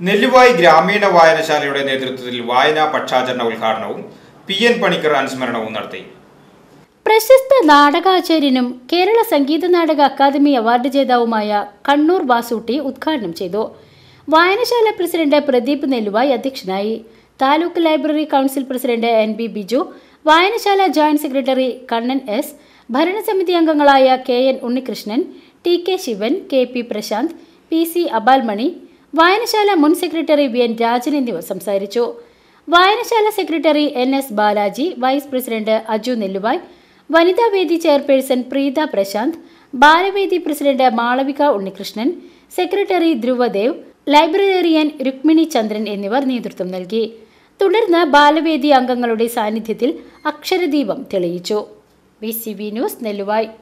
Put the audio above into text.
നെല്ലുവായി ഗ്രാമീണ വായനശാലയുടെ നേതൃത്വത്തിൽ വായനാ പക്ഷാചരണ ഉദ്ഘാടനവും പി എൻ പണിക്കർ അനുസ്മരണവും നടത്തി പ്രശസ്ത നാടകാചാര്യനും കേരള സംഗീത നാടക അക്കാദമി അവാർഡ് ജേതാവുമായ കണ്ണൂർ വാസൂട്ടി ഉദ്ഘാടനം ചെയ്തു വായനശാല പ്രസിഡന്റ് പ്രദീപ് നെല്ലുവായി അധ്യക്ഷനായി taluk library council president N B Biju വായനശാല ജോയിന്റ് സെക്രട്ടറി കണ്ണൻ എസ് ഭരണസമിതി അംഗങ്ങളായ K N Unnikrishnan T K Sivan K P Prashanth P C Abalmani വായനശാല മുൻ സെക്രട്ടറി വി എൻ രാജൻ എന്നിവർ സംസാരിച്ചു വായനശാല secretary N S Balaji vice president Aju Nelluvai വനിതാ വേദി ചെയർപേഴ്സൺ പ്രീത പ്രശാന്ത് ബാലവേദി president Malavika Unnikrishnan secretary ധ്രുവദേവ് librarian Rukmini Chandran എന്നിവർ നേതൃത്വം നൽകി തുടർന്ന് ബാലവേദി അംഗങ്ങളുടെ സാന്നിധ്യത്തിൽ അക്ഷരദീപം തെളിയിച്ചു B C B news Nelluvai